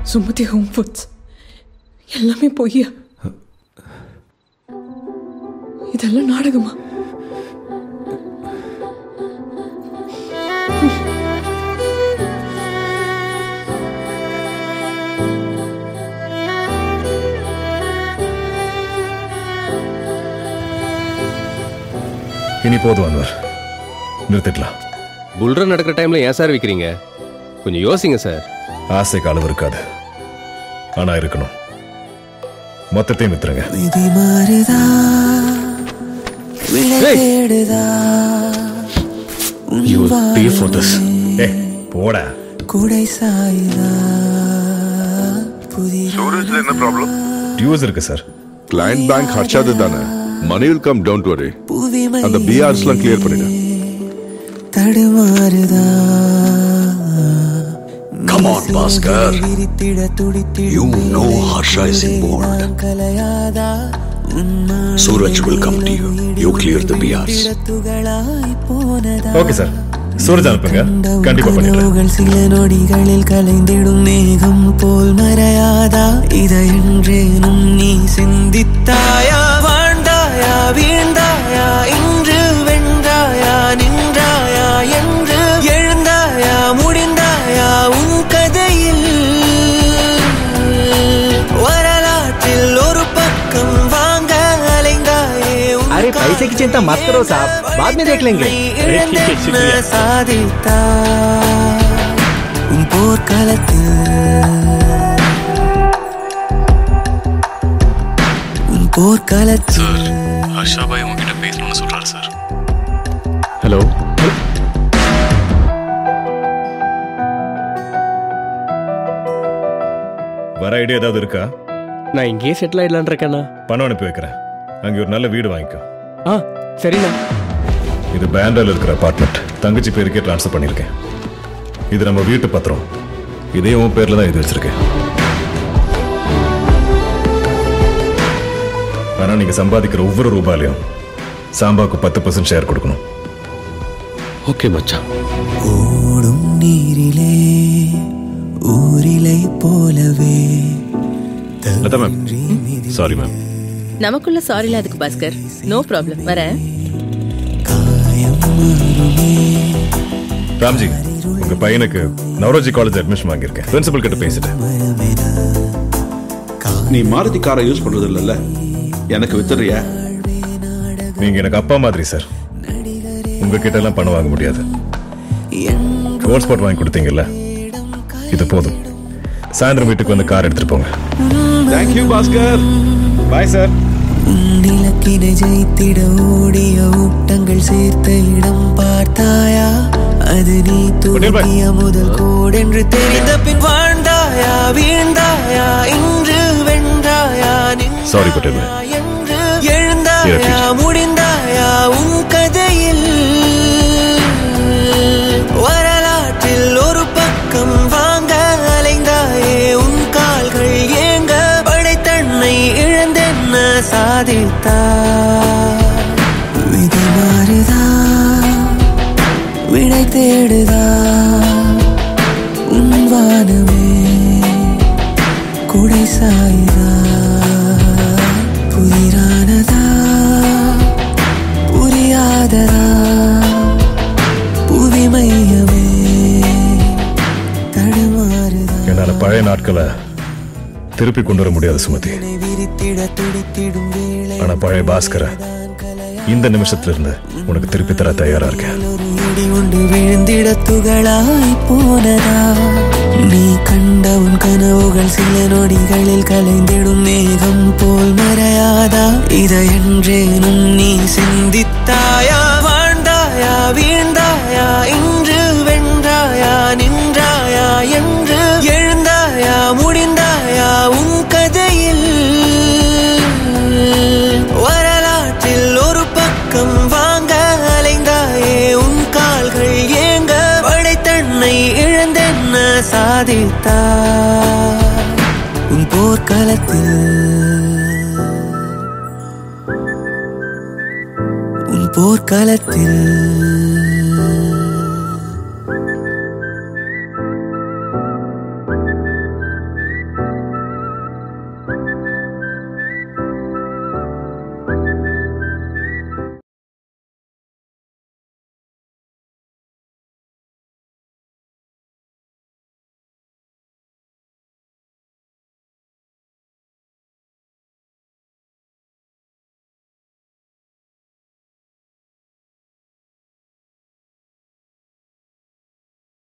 Sumathi home foods எல்லாமே பொய்யா இதெல்லாம் நாடகமா இனி போதும் அன்வர் நிறுத்திக்கலாம் புல்ரன் நடக்கிற டைம்ல ஏன் சார் விற்கிறீங்க கொஞ்சம் யோசிங்க சார் ஆசைக்கு அளவு இருக்காது ஆனா இருக்கணும் மொத்தத்தையும் வித்துருங்க விதி மாறுதா விடை Hey. தேடுதா உன் You will pay for this. வானமே ஏய் போடா குடை சாயுதா புதிய ஸ்டோரேஜ்ல என்ன ப்ராப்ளம் டியூஸ் இருக்கு சார் கிளையண்ட் பேங்க் ஹர்ஷாது தானே money will come down to வரி புவிமை அந்த பிஆர்ஸ்லாம் கிளியர் பண்ணிடு தடுமாறுதா Come on, Bhaskar. விரித்திட துடித்திடும் You know Harsha is involved. நான் கலையாதா உன்னால் Suraj will come to you. You clear the BRs. துகளாய் போனதா ஓகே சார் சூரஜ் அனுப்புங்க கண்டிப்பா பண்ணிடுறேன் கனவுகள் சில நொடிகளில் கலைந்திடும் மேகம் போல் மறையாதா இதையன்றேனும் நீ சிந்தித்தாயா வாழ்ந்தாயா வீழ்ந்தாயா இன்று வென்றாயா நின்றாயா என்று எழுந்தாயா முடிந்தாயா உன் கதையில் வரலாற்றில் ஒரு பக்கம் வாங்க அலைந்தாயே உன் अरे पैसे की चिंता मत करो साहब बाद में देख लेंगे अरे ठीक है शुक्रिया சாதித்தா உன் போர்க்களத்தில் உன் போர்க்களத்தில் ஹர்ஷா பாய் உங்ககிட்ட பேசணும்னு சொல்றாரு சார் ஹலோ வர ஐடியா ஏதாவது இருக்கா நான் இங்கேயே செட்டில் ஆயிடலான் இருக்கேண்ணா பணம் அனுப்பி வைக்கிறேன் அங்கே ஒரு நல்ல வீடு வாங்கிக்கோ ஆ சரிண்ணா இது பேண்டால இருக்கிற அபார்ட்மெண்ட் தங்கச்சி பேருக்கே ட்ரான்ஸ்ஃபர் பண்ணியிருக்கேன் இது நம்ம வீட்டு பத்திரம் இதே உன் பேர்ல தான் எழுதி வச்சிருக்கேன் ஆனா நீங்க சம்பாதிக்கிற ஒவ்வொரு ரூபாயிலையும் சாம்பாவுக்கு பத்து பர்சன்ட் ஷேர் கொடுக்கணும் ஓகே மச்சான் ஓடும் நீரிலே ஊரிலை போலவே லதா மேம் சாரி மேம் நமக்குள்ள சாரில அதுக்கு பாஸ்கர் நோ ப்ராப்ளம் வரேன் ராம்ஜி உங்க பையனுக்கு நவரோஜி காலேஜ் அட்மிஷன் வாங்கியிருக்கேன் பிரின்சிபல் கிட்ட பேசிட்டேன் நீ மாருதி காரை யூஸ் பண்றது இல்லைல்ல எனக்கு வித்துறியா நீங்க எனக்கு அப்பா மாதிரி சார் உங்ககிட்ட எல்லாம் பணம் வாங்க முடியாது கோல்ட் ஸ்பாட் வாங்கி கொடுத்தீங்கல்ல இது போதும் சாயந்தரம் வீட்டுக்கு வந்து கார் எடுத்துட்டு போங்க தேங்க்யூ பாஸ்கர் பாய் சார் நிலக்கினை ஜெயித்திட ஓடிய ஊட்டங்கள் சேர்த்த இடம் பார்த்தாயா அது நீ தூக்கிய முதல் கோடென்று தெரிந்த பின் வாழ்ந்தாயா வீழ்ந்தாயா இன்று வென்றாயா சாரி பட்டேல் பாய். என்று எழுந்தாயா முடிந்தாயா உன் கதையில் வரலாற்றில் ஒரு பக்கம் வாங்க அலைந்தாயே உன் கால்கள் ஏங்க படைத்தன்னை இழந்தென்ன சாதித்தா விதி மாறுதா விடை தேடுதா உன் வானமே குடை சாயுதா புதிரானதா புரியாததா புவி மையமே தடுமாறுதா என்னால பழைய நாட்களை திருப்பி கொண்டு வர முடியாது சுமதி விரித்திட துடித்திடும் வேளை ஆனா பழைய பாஸ்கர இந்த நிமிஷத்துல இருந்து உனக்கு திருப்பி தர தயாரா இருக்கேன் ஒரு இடி உண்டு விழுந்திட துகளாய் போனதா நீ கண்ட உன் கனவுகள் சில நொடிகளில் கலைந்திடும் மேகம் போல் மறையாதா இதையன்றேனும் நீ சிந்தித்தாயா வாழ்ந்தாயா வீழ்ந்தாயா இன்று வென்றாயா நின்றாயா என்று எழுந்தாயா முடிந்தாயா உன் கதையில் வரலாற்றில் ஒரு பக்கம் வாங்க அலைந்தாயே உன் கால்கள் ஏங்க படைத்தன்னை இழந்தென்ன சாதித்தா உன் போர்க்களத்தில் உன் போர்க்களத்தில்